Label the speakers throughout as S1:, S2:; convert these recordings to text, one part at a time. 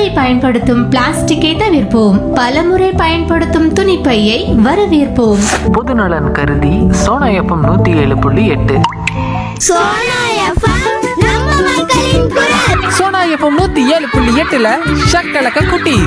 S1: ஒருமுறை பயன்படுத்தும் பிளாஸ்டிக்கை தவிர்ப்போம் பலமுறை பயன்படுத்தும் துணிப்பையை வரவேற்போம்
S2: பொதுநலன் கருதி சோனா எஃப்எம் நூற்றி ஏழு புள்ளி எட்டு
S3: சோனா எஃப்எம் நம்ம மக்களின் குரல்
S4: சோனா எஃப்எம் நூத்தி ஏழு புள்ளி எட்டுல ஷக்கலக்க குட்டி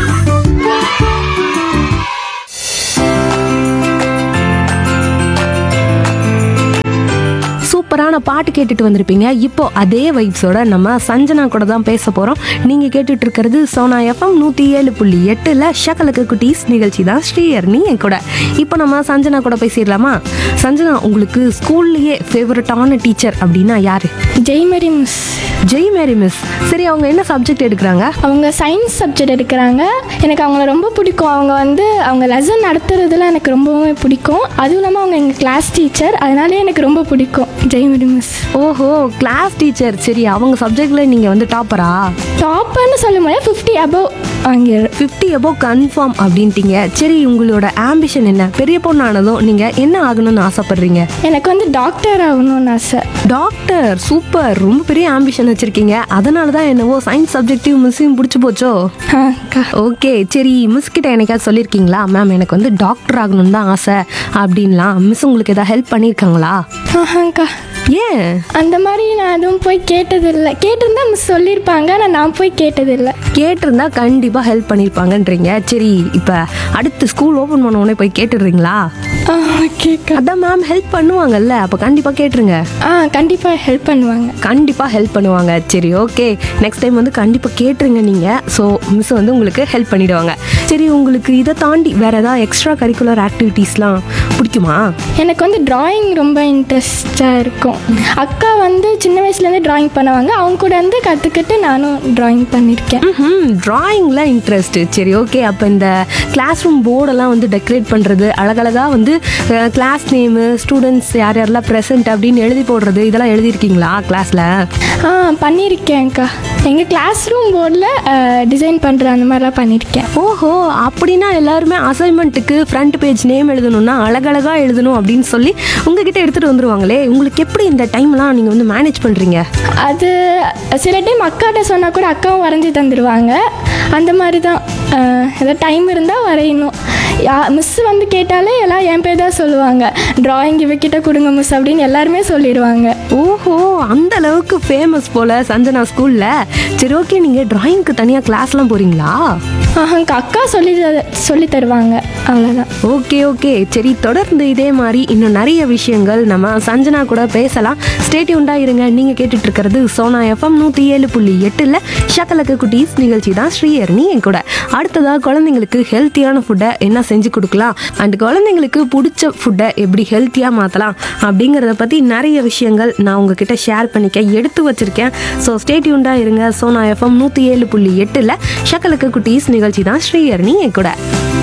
S5: சூப்பரான பாட்டு கேட்டுட்டு வந்திருப்பீங்க இப்போ அதே வைப்ஸோட நம்ம சஞ்சனா கூட தான் பேச போறோம் நீங்க கேட்டுட்டு இருக்கிறது சோனா எஃப்எம் நூத்தி ஏழு புள்ளி எட்டுல ஷக்கலக்கு குட்டீஸ் நிகழ்ச்சி தான் ஸ்ரீயர்னி என் கூட இப்போ நம்ம சஞ்சனா கூட பேசிடலாமா சஞ்சனா உங்களுக்கு ஸ்கூல்லயே ஃபேவரட்டான டீச்சர் அப்படின்னா யாரு
S6: ஜெய்மரி மிஸ்
S5: ஜெய் மேரி மிஸ் சரி அவங்க என்ன சப்ஜெக்ட் எடுக்கிறாங்க
S6: அவங்க சயின்ஸ் சப்ஜெக்ட் எடுக்கிறாங்க எனக்கு அவங்கள ரொம்ப பிடிக்கும் அவங்க வந்து அவங்க லெசன் நடத்துறதுலாம் எனக்கு ரொம்பவே பிடிக்கும் அதுவும் இல்லாமல் அவங்க எங்கள் கிளாஸ் டீச்சர் அதனாலே எனக்கு ரொம்ப பிடிக்கும் ஜெய்மரி மிஸ்
S5: ஓஹோ கிளாஸ் டீச்சர் சரி அவங்க சப்ஜெக்ட்ல நீங்க வந்து டாப்பரா
S6: டாப்பர்னு சொல்ல முடியாது ஃபிஃப்டி அபவ் வாங்கிடு
S5: ஃபிஃப்டி எபோ கன்ஃபார்ம் அப்படின்ட்டீங்க சரி உங்களோட ஆம்பிஷன் என்ன பெரிய பொண்ணானதும் நீங்க என்ன ஆகணும்னு ஆசைப்படுறீங்க
S6: எனக்கு வந்து டாக்டர் ஆகணும்னு ஆசை
S5: டாக்டர் சூப்பர் ரொம்ப பெரிய ஆம்பிஷன் வச்சிருக்கீங்க அதனால தான் என்னவோ சயின்ஸ் சப்ஜெக்டிவ் மிஸ்ஸையும் பிடிச்சி போச்சோ
S6: ஆ அக்கா
S5: ஓகே சரி மிஸ் கிட்ட எனக்காவது சொல்லியிருக்கீங்களா மேம் எனக்கு வந்து டாக்டர் ஆகணும்னு தான் ஆசை அப்படின்லாம் மிஸ் உங்களுக்கு ஏதாவது ஹெல்ப் பண்ணியிருக்காங்களா
S6: ஆஹாங்க்கா
S5: ஏன்
S6: அந்த மாதிரி நான் எதுவும் போய் கேட்டதில்லை கேட்டிருந்தா மிஸ் சொல்லியிருப்பாங்க ஆனால் நான் போய் கேட்டதில்லை
S5: கேட்டிருந்தா கண்டிப்பாக ஹெல்ப் பண்ணியிருப்பாங்கன்றீங்க சரி இப்போ அடுத்து ஸ்கூல் ஓப்பன் பண்ண உடனே போய் கேட்டுடுறீங்களா
S6: ஆ ஓகேக்கா
S5: அதான் மேம் ஹெல்ப் பண்ணுவாங்கல்ல அப்போ கண்டிப்பாக கேட்டுருங்க
S6: ஆ கண்டிப்பாக ஹெல்ப் பண்ணுவாங்க
S5: கண்டிப்பாக ஹெல்ப் பண்ணுவாங்க சரி ஓகே நெக்ஸ்ட் டைம் வந்து கண்டிப்பாக கேட்டுருங்க நீங்கள் ஸோ மிஸ் வந்து உங்களுக்கு ஹெல்ப் பண்ணிடுவாங்க சரி உங்களுக்கு இதை தாண்டி வேறு ஏதாவது எக்ஸ்ட்ரா கரிக்குலர் ஆக்டிவிட்டீஸ்லாம் பிடிக்குமா
S6: எனக்கு வந்து டிராயிங் ரொம்ப இன்ட்ரெஸ்டாக இருக்கும் அக்கா வந்து சின்ன வயசுலேருந்து டிராயிங் பண்ணுவாங்க அவங்க கூட வந்து கற்றுக்கிட்டு நானும் டிராயிங் பண்ணியிருக்கேன்
S5: ம் டிராயிங்கில் இன்ட்ரெஸ்ட் சரி ஓகே அப்போ இந்த கிளாஸ் ரூம் போர்டெல்லாம் வந்து டெக்கரேட் பண்ணுறது அழகழகாக வந்து கிளாஸ் நேமு ஸ்டூடெண்ட்ஸ் யார் யாரெல்லாம் ப்ரெசென்ட் அப்படின்னு எழுதி போடுறது இதெல்லாம் எழுதியிருக்கீங்களா கிளாஸில்
S6: ஆ பண்ணியிருக்கேன்க்கா எங்கள் கிளாஸ் ரூம் போர்டில் டிசைன் பண்ணுற அந்த மாதிரிலாம் பண்ணியிருக்கேன்
S5: ஓஹோ அப்படின்னா எல்லாருமே அசைன்மெண்ட்டுக்கு ஃப்ரண்ட் பேஜ் நேம் எழுதணும்னா அழகழகா எழுதணும் அப்படின்னு சொல்லி உங்ககிட்ட எடுத்துகிட்டு வந்துருவாங்களே உங்களுக்கு எப்படி இந்த டைம்லாம் நீங்கள் வந்து மேனேஜ் பண்ணுறீங்க
S6: அது சில டைம் அக்காட்ட சொன்னால் கூட அக்காவும் வரைஞ்சி தந்துடுவாங்க அந்த மாதிரி தான் ஏதாவது டைம் இருந்தால் வரையணும் யா மிஸ் வந்து கேட்டாலே எல்லாம் என் பேர் தான் சொல்லுவாங்க டிராயிங் இவக்கிட்ட கொடுங்க மிஸ் அப்படின்னு எல்லாருமே சொல்லிடுவாங்க
S5: ஓஹோ அந்த அளவுக்கு ஃபேமஸ் போல சஞ்சனா ஸ்கூலில் சரி ஓகே நீங்கள் டிராயிங்க்கு தனியாக கிளாஸ்லாம் போகிறீங்களா
S6: ஆஹாங்க அக்கா சொல்லி த- சொல்லி தருவாங்க அவ்வளோதான்
S5: ஓகே ஓகே சரி தொடர்ந்து இதே மாதிரி இன்னும் நிறைய விஷயங்கள் நம்ம சஞ்சனா கூட பேசலாம் ஸ்டேட்யூண்டா இருங்க நீங்க கேட்டுட்டு இருக்கிறது சோனா எஃப்எம் நூத்தி ஏழு புள்ளி எட்டுல ஷக்கலக்கு குட்டீஸ் நிகழ்ச்சி தான் ஸ்ரீயர்னி என் கூட அடுத்ததா குழந்தைங்களுக்கு ஹெல்த்தியான ஃபுட்டை என்ன செஞ்சு கொடுக்கலாம் அண்ட் குழந்தைங்களுக்கு பிடிச்ச ஃபுட்டை எப்படி ஹெல்த்தியாக மாற்றலாம் அப்படிங்கிறத பற்றி நிறைய விஷயங்கள் நான் உங்ககிட்ட ஷேர் பண்ணிக்க எடுத்து வச்சிருக்கேன் ஸோ ஸ்டேட்யூண்டா இருங்க சோனா எஃப்எம் நூற்றி ஏழு புள்ளி எட்டில் ஷக்கலக்கு குட்டீஸ் நிகழ்ச்சி தான் ஸ்ரீயர்னி என் கூட